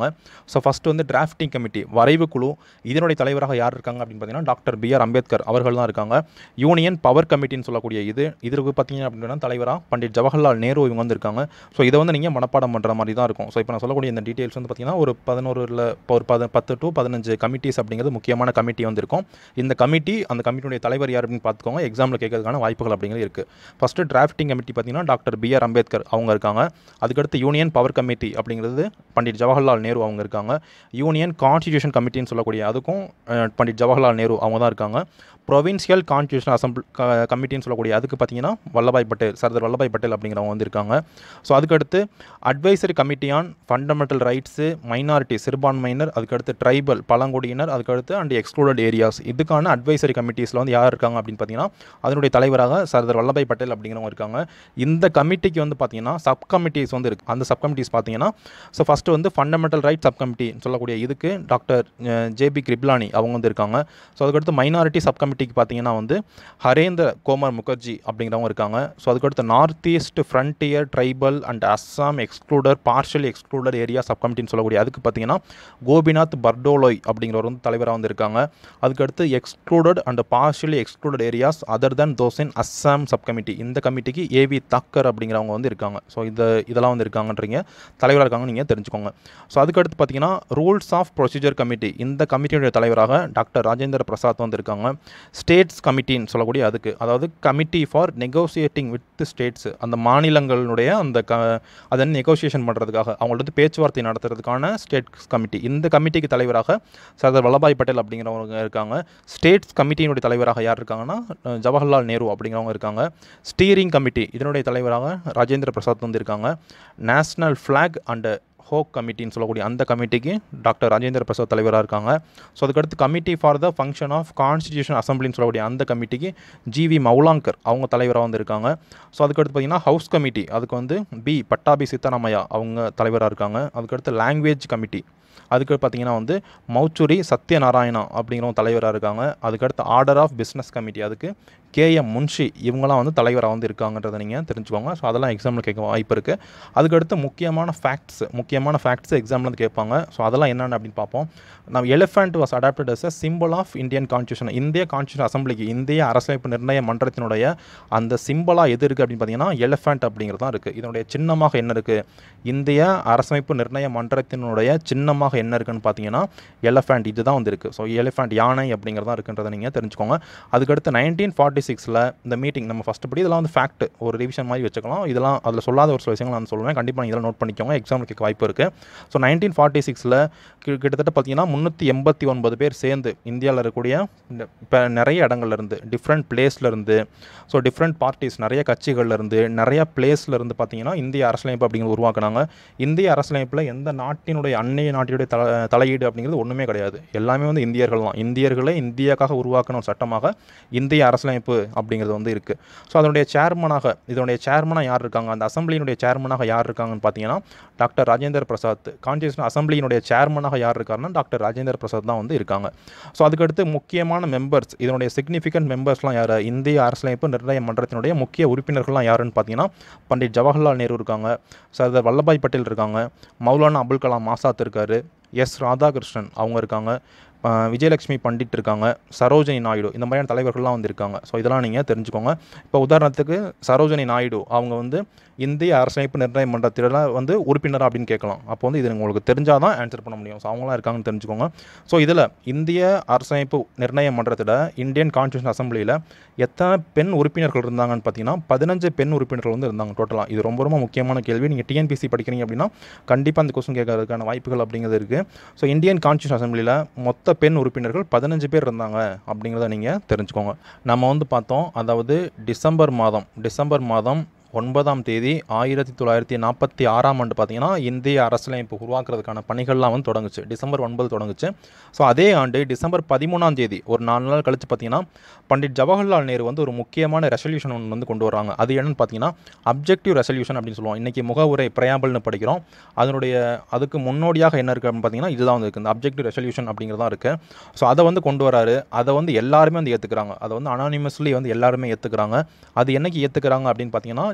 ஸோ ஃபஸ்ட்டு வந்து டிராஃப்டிங் கமிட்டி வரைவு குழு இதனுடைய தலைவராக யார் இருக்காங்க அப்படின்னு பார்த்தீங்கன்னா டாக்டர் பி ஆர் அம்பேத்கர் அவர்கள் தான் இருக்காங்க யூனியன் பவர் கமிட்டின்னு சொல்லக்கூடிய இது இதற்கு பார்த்தீங்க அப்படின்னா தலைவராக பண்டிட் ஜவஹர்லால் நேரு இவங்க வந்து இருக்காங்க ஸோ இதை வந்து நீங்கள் மனப்பாடம் பண்ணுற மாதிரி தான் இருக்கும் ஸோ இப்போ நான் சொல்லக்கூடிய இந்த டீட்டெயில்ஸ் வந்து பார்த்தீங்கன்னா ஒரு பதினோருல இப்போ ஒரு பத பத்து டு பதினஞ்சு கமிட்டிஸ் அப்படிங்கிறது முக்கியமான கமிட்டி வந்து இருக்கும் இந்த கமிட்டி அந்த கமிட்டியுடைய தலைவர் யார் அப்படின்னு பார்த்துக்கோங்க எக்ஸாமில் கேட்கறதுக்கான வாய்ப்புகள் அப்படிங்கிறது இருக்குது ஃபஸ்ட்டு டிராஃப்டிங் கமிட்டி பார்த்தீங்கன்னா டாக்டர் பி ஆர் அம்பேத்கர் அவங்க இருக்காங்க அதுக்கடுத்து யூனியன் பவர் கமிட்டி அப்படிங்கிறது பண்டிட் ஜவஹர்லால் நேரு அவங்க இருக்காங்க யூனியன் கான்ஸ்டியூஷன் கமிட்டின்னு சொல்லக்கூடிய அதுக்கும் அஹ், பண்டிட் ஜவஹர்லால் நேரு அவங்க தான் இருக்காங்க ப்ரொவின்சியல் கான்ஸ்டியூஷன் அசம்பிள் கமிட்டின்னு சொல்லக்கூடிய அதுக்கு பார்த்தீங்கன்னா வல்லபாய் பட்டேல் சர்தார் வல்லபாய் பட்டேல் அப்படிங்கிறவங்க வந்து இருக்காங்க ஸோ அதுக்கடுத்து advisory committee on fundamental rights minority சிறுபான்மையினர் அதுக்கடுத்து ட்ரைபல் பழங்குடியினர் அதுக்கடுத்து அண்ட் எக்ஸ்க்ளூடட் ஏரியாஸ் இதுக்கான அட்வைசரி கமிட்டிஸில் வந்து யார் இருக்காங்க அப்படின்னு பார்த்தீங்கன்னா அதனுடைய தலைவராக சர்தார் வல்லபாய் பட்டேல் அப்படிங்கிறவங்க இருக்காங்க இந்த கமிட்டிக்கு வந்து பார்த்தீங்கன்னா சப் கமிட்டிஸ் வந்து இருக்குது அந்த சப் கமிட்டிஸ் பார்த்தீங்கன்னா ஸோ ஃபஸ்ட்டு வந்து ஃபண்டமெண்டல் ரைட் சப் கமிட்டி சொல்லக்கூடிய இதுக்கு டாக்டர் ஜேபி கிரிப்லானி அவங்க வந்து இருக்காங்க ஸோ அதுக்கடுத்து மைனாரிட்டி சப் கமிட்டிக்கு பார்த்தீங்கன்னா வந்து ஹரேந்திர கோமர் முகர்ஜி அப்படிங்கிறவங்க இருக்காங்க ஸோ அதுக்கடுத்து north east frontier tribal and Assam excluded partial excluded area sub கமிட்டின்னு சொல்லக்கூடிய அதுக்கு பார்த்தீங்கன்னா கோபிநாத் பர்டோலோய் அப்படிங்கிறவர் வந்து தலைவராக வந்து இருக்காங்க அதுக்கடுத்து excluded and partially excluded areas other than those in Assam sub committee இந்த கமிட்டிக்கு ஏவி தாக்கர் அப்படிங்கிறவங்க வந்து இருக்காங்க ஸோ இந்த இதெல்லாம் வந்து இருக்காங்கன்றீங்க தலைவராக இருக்காங்க நீங்கள் தெரிஞ்சுக்கோங்க ஸோ அதுக்கடுத்து பார்த்தீங்கன்னா ரூல்ஸ் ஆஃப் ப்ரொசீஜர் கமிட்டி இந்த கமிட்டியுடைய தலைவராக டாக்டர் ராஜேந்திர பிரசாத் வந்து இருக்காங்க ஸ்டேட்ஸ் கமிட்டின்னு சொல்லக்கூடிய அதுக்கு அதாவது committee for negotiating with states அந்த மாநிலங்களுடைய அந்த க அதை நெகோசியேஷன் பண்ணுறதுக்காக அவங்கள்ட்ட வந்து பேச்சுவார்த்தை நடத்துறதுக்கான ஸ்டேட்ஸ் கமிட்டி இந்த கமிட்டிக்கு தலைவராக சர்தார் வல்லபாய் பட்டேல் அப்படிங்கிறவங்க இருக்காங்க ஸ்டேட்ஸ் கமிட்டியினுடைய தலைவராக யார் இருக்காங்கன்னா அஹ், ஜவஹர்லால் நேரு அப்படிங்கிறவங்க இருக்காங்க ஸ்டீரிங் கமிட்டி இதனுடைய தலைவராக ராஜேந்திர பிரசாத் வந்து இருக்காங்க நேஷ்னல் ஃப்ளாக் அண்ட் ஹோக் கமிட்டின்னு சொல்லக்கூடிய அந்த கமிட்டிக்கு டாக்டர் ராஜேந்திர பிரசாத் தலைவராக இருக்காங்க ஸோ அதுக்கடுத்து committee for the function of constitution அசம்பிளின்னு சொல்லக்கூடிய அந்த கமிட்டிக்கு ஜிவி மௌலாங்கர் அவங்க தலைவராக வந்து இருக்காங்க ஸோ அதுக்கடுத்து பார்த்தீங்கன்னா ஹவுஸ் கமிட்டி அதுக்கு வந்து பி பட்டாபி சித்தராமையா அவங்க தலைவராக இருக்காங்க அதுக்கடுத்து லாங்குவேஜ் கமிட்டி அதுக்கு பார்த்தீங்கன்னா வந்து மௌச்சுரி சத்யநாராயணா அப்படிங்கிறவங்க தலைவராக இருக்காங்க அதுக்கடுத்து ஆர்டர் ஆஃப் பிஸ்னஸ் கமிட்டி அதுக்கு கேஎம் முன்ஷி இவங்களாம் வந்து தலைவராக வந்து இருக்காங்கன்றதை நீங்கள் தெரிஞ்சுக்கோங்க ஸோ அதெல்லாம் எக்ஸாமில் கேட்க வாய்ப்பு இருக்குது அதுக்கடுத்து முக்கியமான ஃபேக்ட்ஸ் முக்கியமான ஃபேக்ட்ஸ் எக்ஸாமில் வந்து கேட்பாங்க ஸோ அதெல்லாம் என்னென்ன அப்படின்னு பார்ப்போம் நம்ம elephant was adopted as a symbol of Indian constitution இந்திய கான்ஸ்டியூஷன் அசம்பிளிக்கு இந்திய அரசியலமைப்பு நிர்ணய மன்றத்தினுடைய அந்த சிம்பிளாக எது இருக்குது அப்படின்னு பார்த்தீங்கன்னா எலிஃபண்ட் அப்படிங்கிறது தான் இருக்குது இதனுடைய சின்னமாக என்ன இருக்குது இந்திய அரசமைப்பு நிர்ணய மன்றத்தினுடைய சின்னமாக என்ன இருக்குன்னு பார்த்தீங்கன்னா எலிஃபண்ட் இதுதான் வந்து இருக்குது ஸோ எலிஃபண்ட் யானை அப்படிங்கிறது தான் இருக்குன்றதை நீங்கள் தெரிஞ்சுக்கோங்க அதுக்கடுத்து நைன்டீன் ஃபார்ட்டி சிக்ஸில் இந்த மீட்டிங் நம்ம ஃபஸ்ட்டு படி இதெல்லாம் வந்து ஃபேக்ட் ஒரு ரிவிஷன் மாதிரி வச்சுக்கலாம் இதெல்லாம் அதில் சொல்லாத ஒரு சில விஷயங்கள் நான் சொல்லுவேன் கண்டிப்பாக நீங்கள் இதெல்லாம் நோட் பண்ணிக்கோங்க எக்ஸாமில் கேட்க வாய்ப்பு இருக்குது ஸோ நைன்டீன் ஃபார்ட்டி சிக்ஸில் கிட்டத்தட்ட பார்த்தீங்கன்னா முந்நூற்றி எண்பத்தி ஒன்பது பேர் சேர்ந்து இந்தியாவில் இருக்கக்கூடிய இப்போ நிறைய இடங்கள்ல இருந்து டிஃப்ரெண்ட் பிளேஸ்லேருந்து ஸோ டிஃப்ரெண்ட் பார்ட்டிஸ் நிறைய கட்சிகள்ல இருந்து நிறைய பிளேஸ்ல இருந்து பார்த்தீங்கன்னா இந்திய அரசியலமைப்பு அப்படிங்கிறது உருவாக்குனாங்க இந்திய அரசியலமைப்பில் எந்த நாட்டினுடைய அன்னைய நாட்டினுடைய தல தலையீடு அப்படிங்கிறது ஒன்றுமே கிடையாது எல்லாமே வந்து இந்தியர்கள் தான் இந்தியர்களே இந்தியாக்காக உருவாக்கின ஒரு சட்டமாக இந்திய அரசியலமைப்பு அப்படிங்கிறது வந்து இருக்குது ஸோ அதனுடைய சேர்மனாக இதனுடைய சேர்மனாக யார் இருக்காங்க அந்த அசம்பிளியினுடைய சேர்மனாக யார் இருக்காங்கன்னு பார்த்தீங்கன்னா டாக்டர் ராஜேந்திர பிரசாத் கான்ஸ்டியூஷன் அசம்பிளியினுடைய சேர்மனாக யார் இருக்காருன்னா டாக்டர் ராஜேந்திர பிரசாத் தான் வந்து இருக்காங்க ஸோ அதுக்கடுத்து முக்கியமான மெம்பர்ஸ் இதனுடைய சிக்னிஃபிகண்ட் மெம்பர்ஸ்லாம் யார் இந்திய அரசியலமைப்பு நிர்ணய மன்றத்தினுடைய முக்கிய உறுப்பினர்கள்லாம் யாருன்னு பார்த்தீங்கன்னா பண்டிட் ஜவஹர்லால் நேரு இருக்காங்க சர்தார் வல்லபாய் பட்டேல் இருக்காங்க மௌலானா அபுல் கலாம் ஆசாத் இருக்காரு எஸ் ராதாகிருஷ்ணன் அவங்க இருக்காங்க அஹ் விஜயலட்சுமி பண்டிட் இருக்காங்க சரோஜினி நாயுடு இந்த மாதிரியான தலைவர்கள்லாம் வந்து இருக்காங்க ஸோ இதெல்லாம் நீங்கள் தெரிஞ்சுக்கோங்க இப்போ உதாரணத்துக்கு சரோஜினி நாயுடு அவங்க வந்து இந்திய அரசமைப்பு நிர்ணய மன்றத்தில் வந்து உறுப்பினர் அப்படின்னு கேட்கலாம் அப்போ வந்து இது உங்களுக்கு தெரிஞ்சால் தான் ஆன்சர் பண்ண முடியும் ஸோ அவங்களாம் இருக்காங்கன்னு தெரிஞ்சுக்கோங்க ஸோ இதில் இந்திய அரசமைப்பு நிர்ணய மன்றத்தில் இந்தியன் கான்ஸ்டியூஷன் அசம்பிளியில் எத்தனை பெண் உறுப்பினர்கள் இருந்தாங்கன்னு பார்த்தீங்கன்னா பதினஞ்சு பெண் உறுப்பினர்கள் வந்து இருந்தாங்க டோட்டலாக இது ரொம்ப ரொம்ப முக்கியமான கேள்வி நீங்கள் டிஎன்பிசி படிக்கிறீங்க அப்படின்னா கண்டிப்பாக அந்த கொஸ்டின் கேட்கறதுக்கான வாய்ப்புகள் அப்படிங்கிறது இருக்குது ஸோ இந்தியன் கான்ஸ்டியூஷன் அசம்பிளியில் மொத்த பெண் உறுப்பினர்கள் பதினஞ்சு பேர் இருந்தாங்க அப்படிங்கிறத நீங்கள் தெரிஞ்சுக்கோங்க நம்ம வந்து பார்த்தோம் அதாவது டிசம்பர் மாதம் டிசம்பர் மாதம் ஒன்பதாம் தேதி ஆயிரத்தி தொள்ளாயிரத்தி நாற்பத்தி ஆறாம் ஆண்டு பார்த்தீங்கன்னா இந்திய அரசியலமைப்பு உருவாக்குறதுக்கான பணிகள்லாம் வந்து தொடங்குச்சு டிசம்பர் ஒன்பது தொடங்குச்சு ஸோ அதே ஆண்டு டிசம்பர் பதிமூணாம் தேதி ஒரு நாலு நாள் கழிச்சு பார்த்தீங்கன்னா பண்டிட் ஜவஹர்லால் நேரு வந்து ஒரு முக்கியமான ரெசல்யூஷன் ஒன்று வந்து கொண்டு வராங்க அது என்னன்னு பார்த்தீங்கன்னா அப்ஜெக்டிவ் ரெசல்யூஷன் அப்படின்னு சொல்லுவோம் இன்றைக்கி முகவுரை பிரயாம்பல்னு படிக்கிறோம் அதனுடைய அதுக்கு முன்னோடியாக என்ன இருக்குது அப்படின்னு பார்த்தீங்கன்னா இதுதான் வந்து இருக்குது இந்த அப்ஜெக்டிவ் ரெசல்யூஷன் அப்படிங்கிறது தான் இருக்குது ஸோ அதை வந்து கொண்டு வராரு அதை வந்து எல்லாருமே வந்து ஏற்றுக்கிறாங்க அதை வந்து அனானிமஸ்லி வந்து எல்லாருமே ஏற்றுக்கிறாங்க அது என்னைக்கு ஏற்றுக்கிறாங்க அப்படின்னு பார்த்தீங்கன்னா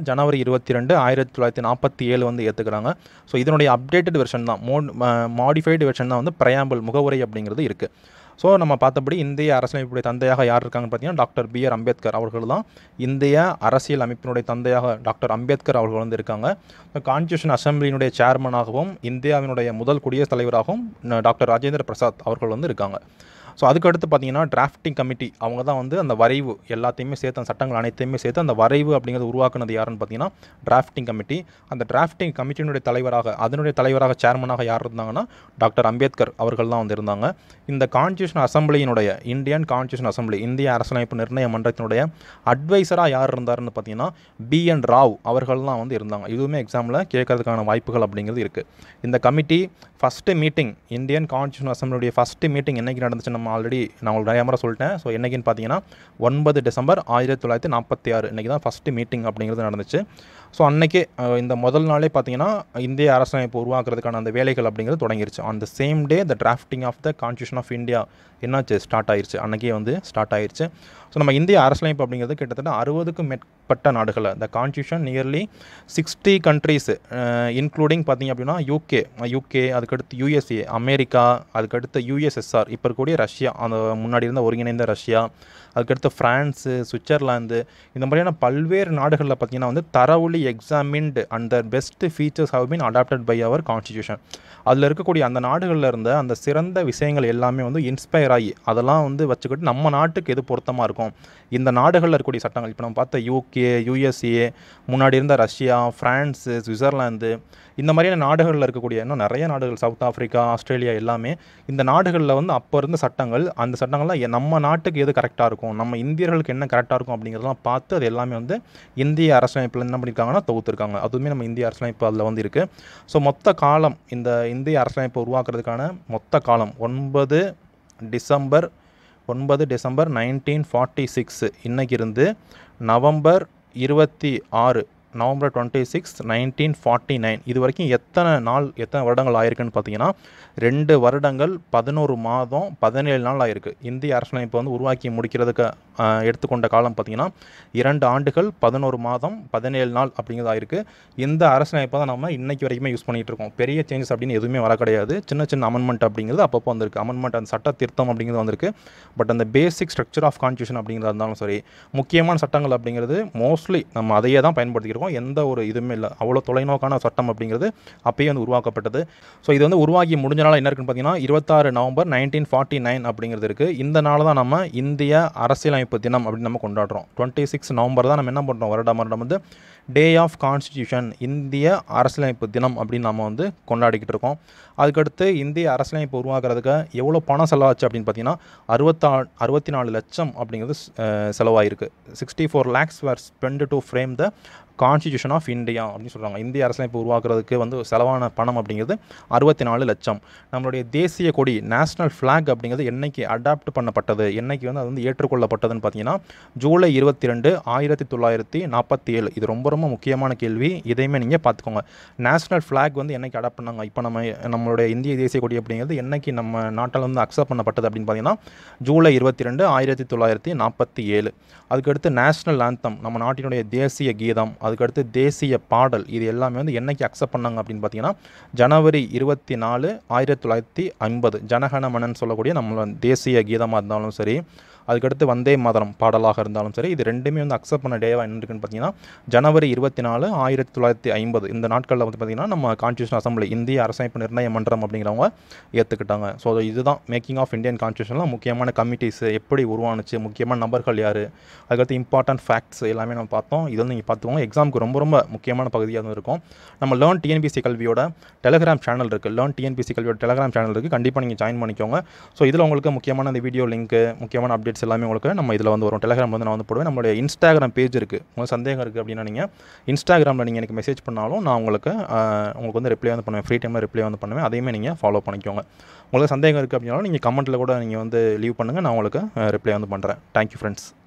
ஜனவரி இருபத்தி ரெண்டு ஆயிரத்தி தொள்ளாயிரத்தி நாற்பத்தி ஏழு வந்து ஏற்றுக்கிறாங்க ஸோ இதனுடைய அப்டேட்டட் வெர்ஷன் தான் மோ மாடிஃபைடு வெர்ஷன் தான் வந்து பிரயாம்பிள் முகவுரை அப்படிங்கிறது இருக்குது ஸோ நம்ம பார்த்தபடி இந்திய அரசியலமைப்புடைய தந்தையாக யார் இருக்காங்கன்னு பார்த்தீங்கன்னா டாக்டர் பி ஆர் அம்பேத்கர் அவர்கள் தான் இந்திய அரசியல் அமைப்பினுடைய தந்தையாக டாக்டர் அம்பேத்கர் அவர்கள் வந்து இருக்காங்க கான்ஸ்டியூஷன் அசம்பிளியினுடைய சேர்மனாகவும் இந்தியாவினுடைய முதல் குடியரசுத் தலைவராகவும் ந- டாக்டர் ராஜேந்திர பிரசாத் அவர்கள் வந்து இருக்காங்க ஸோ அதுக்கடுத்து பார்த்தீங்கன்னா டிராஃப்டிங் கமிட்டி அவங்க தான் வந்து அந்த வரைவு எல்லாத்தையுமே சேர்த்து அந்த சட்டங்கள் அனைத்தையுமே சேர்த்து அந்த வரைவு அப்படிங்கிறது உருவாக்குனது யாருன்னு பார்த்தீங்கன்னா டிராஃப்டிங் கமிட்டி அந்த டிராஃப்டிங் கமிட்டியினுடைய தலைவராக அதனுடைய தலைவராக சேர்மனாக யார் இருந்தாங்கன்னா டாக்டர் அம்பேத்கர் அவர்கள் தான் வந்து இருந்தாங்க இந்த கான்ஸ்டியூஷன் அசம்பிளியினுடைய இந்தியன் கான்ஸ்டியூஷன் அசம்பிளி இந்திய அரசியலமைப்பு நிர்ணய மன்றத்தினுடைய அட்வைசராக யார் இருந்தாருன்னு பார்த்தீங்கன்னா பி என் ராவ் அவர்கள் தான் வந்து இருந்தாங்க இதுவுமே எக்ஸாமில் கேட்கறதுக்கான வாய்ப்புகள் அப்படிங்கிறது இருக்குது இந்த committee first meeting Indian constitution அசம்பிளியுடைய ஃபஸ்ட்டு மீட்டிங் என்னைக்கு நடந்துச்சு நம்ம ஆல்ரெடி நான் உங்களுக்கு நிறைய முறை சொல்லிட்டேன் ஸோ என்னைக்குன்னு பார்த்தீங்கன்னா ஒன்பது டிசம்பர் ஆயிரத்தி தொள்ளாயிரத்தி நாற்பத்தி ஆறு இன்றைக்கி தான் ஃபஸ்ட்டு மீட்டிங் அப்படிங்கிறது நடந்துச்சு ஸோ அன்னைக்கே அஹ், இந்த முதல் நாளே பார்த்தீங்கன்னா இந்திய அரசமைப்பு உருவாக்குறதுக்கான அந்த வேலைகள் அப்படிங்கிறது தொடங்கிருச்சு on the same day the drafting of the constitution of India என்னாச்சு ஸ்டார்ட் ஆயிருச்சு அன்னைக்கே வந்து ஸ்டார்ட் ஆயிருச்சு ஸோ நம்ம இந்திய அரசியலமைப்பு அப்படிங்கிறது கிட்டத்தட்ட அறுபதுக்கும் மேற்பட்ட நாடுகள் the constitution nearly sixty countries including பார்த்தீங்க அப்படின்னா யூகே யூகே அதுக்கடுத்து யூஎஸ்ஏ அமெரிக்கா அதுக்கடுத்து யூஎஸ்எஸ்ஆர் இப்போ இருக்கக்கூடிய ரஷ்யா அந்த முன்னாடி இருந்த ஒருங்கிணைந்த ரஷ்யா அதுக்கடுத்து ஃப்ரான்ஸு சுவிட்சர்லாந்து இந்த மாதிரியான பல்வேறு நாடுகளில் பார்த்தீங்கன்னா வந்து thoroughly examined and the best features have been adopted by our constitution அதில் இருக்கக்கூடிய அந்த நாடுகளில் இருந்த அந்த சிறந்த விஷயங்கள் எல்லாமே வந்து இன்ஸ்பயர் ஆகி அதெல்லாம் வந்து வச்சுக்கிட்டு நம்ம நாட்டுக்கு எது பொருத்தமாக இருக்கும் இந்த நாடுகளில் இருக்கக்கூடிய சட்டங்கள் இப்போ நம்ம பார்த்த யூகே யூஎஸ்ஏ முன்னாடி இருந்த ரஷ்யா ஃப்ரான்ஸு சுவிட்சர்லாந்து இந்த மாதிரியான நாடுகளில் இருக்கக்கூடிய இன்னும் நிறைய நாடுகள் சவுத் ஆஃப்ரிக்கா ஆஸ்திரேலியா எல்லாமே இந்த நாடுகளில் வந்து அப்போ இருந்த சட்டங்கள் அந்த சட்டங்கள்லாம் எ- நம்ம நாட்டுக்கு எது கரெக்டாக இருக்கும் நம்ம இந்தியர்களுக்கு என்ன கரெக்டாக இருக்கும் அப்படிங்கிறதெல்லாம் பார்த்து அது எல்லாமே வந்து இந்திய அரசியலமைப்பில் என்ன பண்ணியிருக்காங்கன்னா தொகுத்துருக்காங்க அதுவுமே நம்ம இந்திய அரசியலமைப்பு அதில் வந்து இருக்குது ஸோ மொத்த காலம் இந்த இந்திய அரசியலமைப்பு உருவாக்குறதுக்கான மொத்த காலம் ஒன்பது டிசம்பர் ஒன்பது டிசம்பர் நைன்டீன் ஃபார்ட்டி சிக்ஸ் இன்னைக்கு இருந்து நவம்பர் இருபத்தி ஆறு November twenty six nineteen forty nine இது வரைக்கும் எத்தனை நாள் எத்தனை வருடங்கள் ஆயிருக்குன்னு பார்த்தீங்கன்னா ரெண்டு வருடங்கள் பதினோரு மாதம் பதினேழு நாள் ஆயிருக்கு இந்திய அரசியலமைப்பு வந்து உருவாக்கி முடிக்கிறதுக்கு ஆஹ், எடுத்துக்கொண்ட காலம் பார்த்தீங்கன்னா இரண்டு ஆண்டுகள் பதினோரு மாதம் பதினேழு நாள் அப்படிங்கிறது ஆயிருக்கு இந்த அரசியலமைப்பை தான் நம்ம இன்னைக்கு வரைக்குமே யூஸ் பண்ணிட்டு இருக்கோம் பெரிய சேஞ்சஸ் அப்படின்னு எதுவுமே வர கிடையாது சின்ன சின்ன அமெண்ட்மெண்ட் அப்படிங்கிறது அப்பப்போ வந்திருக்கு அமெண்ட்மெண்ட் அந்த சட்ட திருத்தம் அப்படிங்கிறது வந்திருக்கு பட் அந்த பேசிக் ஸ்ட்ரக்சர் ஆஃப் கான்ஸ்டியூஷன் அப்படிங்கிறதா இருந்தாலும் சரி முக்கியமான சட்டங்கள் அப்படிங்கிறது மோஸ்ட்லி நம்ம அதையே தான் பயன்படுத்திக்கிறோம் எந்த ஒரு இதுவுமே இல்லை அவ்வளோ தொலைநோக்கான சட்டம் அப்படிங்கிறது அப்பயே வந்து உருவாக்கப்பட்டது ஸோ இது வந்து உருவாகி முடிஞ்ச நாள் என்ன இருக்குன்னு பார்த்தீங்கன்னா இருபத்தாறு நவம்பர் நைன்டீன் ஃபார்ட்டி நைன் அப்படிங்கிறது இருக்குது இந்த நாள் தான் நம்ம இந்திய அரசியலமைப்பு தினம் அப்படின்னு நம்ம கொண்டாடுறோம் டுவெண்ட்டி சிக்ஸ் நவம்பர் தான் நம்ம என்ன பண்ணுறோம் வருடம் வருடம் வந்து டே ஆஃப் கான்ஸ்டிடியூஷன் இந்திய அரசியலமைப்பு தினம் அப்படின்னு நம்ம வந்து கொண்டாடிக்கிட்டு இருக்கோம் அதுக்கடுத்து இந்திய அரசியலமைப்பு உருவாக்குறதுக்கு எவ்வளோ பணம் செலவாச்சு அப்படின்னு பார்த்தீங்கன்னா அறுபத்தா அறுபத்தி நாலு லட்சம் அப்படிங்கிறது அஹ், செலவாயிருக்கு sixty four lakhs were spent to frame the constitution of India அப்படின்னு சொல்கிறாங்க இந்திய அரசியலமைப்பு உருவாக்குறதுக்கு வந்து செலவான பணம் அப்படிங்கிறது அறுபத்தி நாலு லட்சம் நம்மளுடைய தேசிய கொடி நேஷனல் ஃப்ளாக் அப்படிங்கிறது என்னைக்கு அடாப்ட் பண்ணப்பட்டது என்னைக்கு வந்து அது வந்து ஏற்றுக்கொள்ளப்பட்டதுன்னு பார்த்தீங்கன்னா ஜூலை இருபத்தி ரெண்டு ஆயிரத்தி தொள்ளாயிரத்தி நாற்பத்தி ஏழு இது ரொம்ப ரொம்ப முக்கியமான கேள்வி இதையுமே நீங்கள் பார்த்துக்கோங்க நேஷனல் ஃப்ளாக் வந்து என்னைக்கு அடாப்ட் பண்ணாங்க இப்போ நம்ம நம்மளுடைய இந்திய தேசிய கொடி அப்படிங்கிறது என்னைக்கு நம்ம நாட்டில் வந்து அக்செப்ட் பண்ணப்பட்டது அப்படின்னு பார்த்தீங்கன்னா ஜூலை இருபத்தி ரெண்டு ஆயிரத்தி தொள்ளாயிரத்தி நாற்பத்தி ஏழு அதுக்கடுத்து நேஷனல் ஆந்தம் நம்ம நாட்டினுடைய தேசிய கீதம் அதுக்கடுத்து தேசிய பாடல் இது எல்லாமே வந்து என்னைக்கு அக்செப்ட் பண்ணாங்க அப்படின்னு பார்த்தீங்கன்னா ஜனவரி இருபத்தி நாலு ஆயிரத்தி தொள்ளாயிரத்தி ஐம்பது ஜனகணமனன் சொல்லக்கூடிய நம்ம தேசிய கீதமாக இருந்தாலும் சரி அதுக்கடுத்து வந்தே மாதரம் பாடலாக இருந்தாலும் சரி இது ரெண்டுமே வந்து அக்செப்ட் பண்ண டேவாக என்ன இருக்குன்னு பார்த்தீங்கன்னா ஜனவரி இருபத்தி நாலு ஆயிரத்தி தொள்ளாயிரத்தி ஐம்பது இந்த நாட்களில் வந்து பார்த்திங்கன்னா நம்ம கான்ஸ்டியூஷன் அசம்பிளி இந்திய அரசமைப்பு நிர்ணய மன்றம் அப்படிங்கிறவங்க ஏற்றுக்கிட்டாங்க ஸோ இதுதான் மேக்கிங் ஆஃப் இந்தியன் கான்ஸ்டியூஷனில் முக்கியமான கமிட்டிஸ் எப்படி உருவானுச்சு முக்கியமான நபர்கள் யார் அதுக்கடுத்து இம்பார்ட்டன்ட் ஃபேக்ட்ஸ் எல்லாமே நம்ம பார்த்தோம் இது வந்து நீங்கள் பார்த்துக்கோங்க எக்ஸாமுக்கு ரொம்ப ரொம்ப முக்கியமான பகுதியாக வந்து இருக்கும் நம்ம லேர்ன் டிஎன்பிசி கல்வியோட டெலகிராம் சேனல் இருக்குது லேர்ன் டிஎன்பிசி கல்வியோட டெலகிராம் சேனல் இருக்குது கண்டிப்பாக நீங்கள் ஜாயின் பண்ணிக்கோங்க ஸோ இதில் உங்களுக்கு முக்கியமான அந்த வீடியோ லிங்க்கு முக்கியமான அப்டேட்ஸ் எல்லாமே உங்களுக்கு நம்ம இதில் வந்து வரும் டெலகிராம் வந்து நான் வந்து போடுவேன் நம்மளுடைய இன்ஸ்டாகிராம் பேஜ் இருக்குது உங்களுக்கு சந்தேகம் இருக்குது அப்படின்னா நீங்கள் இன்ஸ்டாகிராமில் நீங்கள் எனக்கு மெசேஜ் பண்ணாலும் நான் உங்களுக்கு ஆஹ், உங்களுக்கு வந்து ரிப்ளை வந்து பண்ணுவேன் ஃப்ரீ டைமில் ரிப்ளை வந்து பண்ணுவேன் அதையுமே நீங்கள் ஃபாலோ பண்ணிக்கோங்க உங்களுக்கு சந்தேகம் இருக்குது அப்படின்னாலும் நீங்கள் கமெண்ட்டில் கூட நீங்கள் வந்து லீவ் பண்ணுங்கள் நான் உங்களுக்கு ரிப்ளை வந்து பண்ணுறேன் தேங்க்யூ ஃப்ரெண்ட்ஸ்